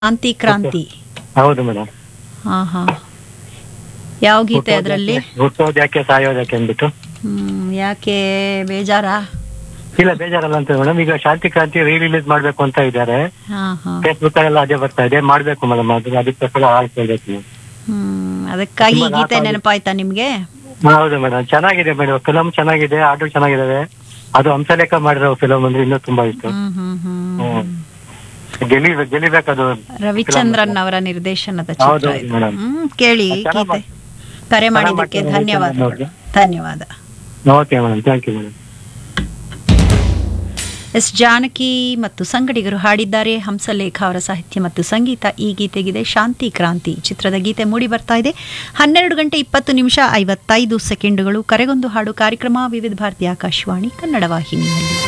ಕ್ರಾಂತಿ ಕ್ರಾಂತಿ ಹೌದು ಮೇಡಮ್ ಹಾ ಹಾ ಯಾವ ಗೀತೆ ಅದರಲ್ಲಿ ಹುಟ್ಟೋದು ಯಾಕೆ ಸಾಯೋದು ಯಾಕೆ ಅಂದ್ಬಿಟ್ಟು ಹ್ಮ್ ಯಾಕೆ ಬೇಜಾರಾ ಇಲ್ಲ ಬೇಜಾರಲ್ಲ ಅಂತ ಮೇಡಮ್ ಈಗ ಶಾಂತಿ ಕ್ರಾಂತಿ ರೀ ರಿಲೀಸ್ ಮಾಡ್ಬೇಕು ಅಂತ ಇದ್ದಾರೆ ಹಾ ಹಾ ಫೇಸ್ಬುಕ್ ಅಲ್ಲೆಲ್ಲ ಅದೇ ಬರ್ತಾ ಇದೆ ಮಾಡ್ಬೇಕು ಮೇಡಮ್ ಅದು ಅದಕ್ಕೋಸ್ಕರ ಆಳ್ಕೊಳ್ಬೇಕು ನೀವು ಹ್ಮ್ ಅದಕ್ಕಾಗಿ ಈ ತುಂಬಾ ಗೀತೆ ರಾಸ ನೆನಪಾಯ್ತಾ ನಿಮ್ಗೆ ಹೌದು ಮೇಡಮ್ ಚೆನ್ನಾಗಿದೆ ಮೇಡಮ್ ಫಿಲಮ್ ಚೆನ್ನಾಗಿದೆ ಹಾಡು ಚೆನ್ನಾಗಿದಾವೆ ಅದು ಹಂಸಲೇಖ ಮಾಡಿರೋ ಫಿಲಮ್ ಅಂದ್ರೆ ಇನ್ನೂ ತುಂಬಾ ಇತ್ತು ಹ್ಮ್ ಹ್ಮ್ ಹ್ಮ್ ಹ್ಮ್. ಗೆಲಿ ಗೆಲಿಬೇಕದು ರವಿಚಂದ್ರನ್ ಅವರ ನಿರ್ದೇಶನದ ಹೌದು, ಚಿತ್ರ ಇದು ಮೇಡಮ್. ಹ್ಮ್ ಕೇಳಿ ಈ ಚೆನ್ನಾಗ್ ಗೀತೆ ಕರೆ ಮಾಡಿದ್ದಕ್ಕೆ ಚೆನ್ನಾಗ್ ಧನ್ಯವಾದಗಳು ಮಾಡ್ತಾರೆ. ಧನ್ಯವಾದ okay madam thank you madam S Janaki ಮತ್ತು ಸಂಗಡಿಗರು ಹಾಡಿದ್ದಾರೆ ಹಂಸಲೇಖ ಅವರ ಸಾಹಿತ್ಯ ಮತ್ತು ಸಂಗೀತ ಈ ಗೀತೆಗಿದೆ ಶಾಂತಿ ಕ್ರಾಂತಿ ಚಿತ್ರದ ಗೀತೆ ಮೂಡಿ ಬರ್ತಾ ಇದೆ ಹನ್ನೆರಡು ಗಂಟೆ ಇಪ್ಪತ್ತು ನಿಮಿಷ ಐವತ್ತೈದು ಸೆಕೆಂಡುಗಳು ಕರೆಗೊಂದು ಹಾಡು ಕಾರ್ಯಕ್ರಮ ವಿವಿಧ ಭಾರತಿ ಆಕಾಶವಾಣಿ ಕನ್ನಡ ವಾಹಿನಿಯಲ್ಲಿ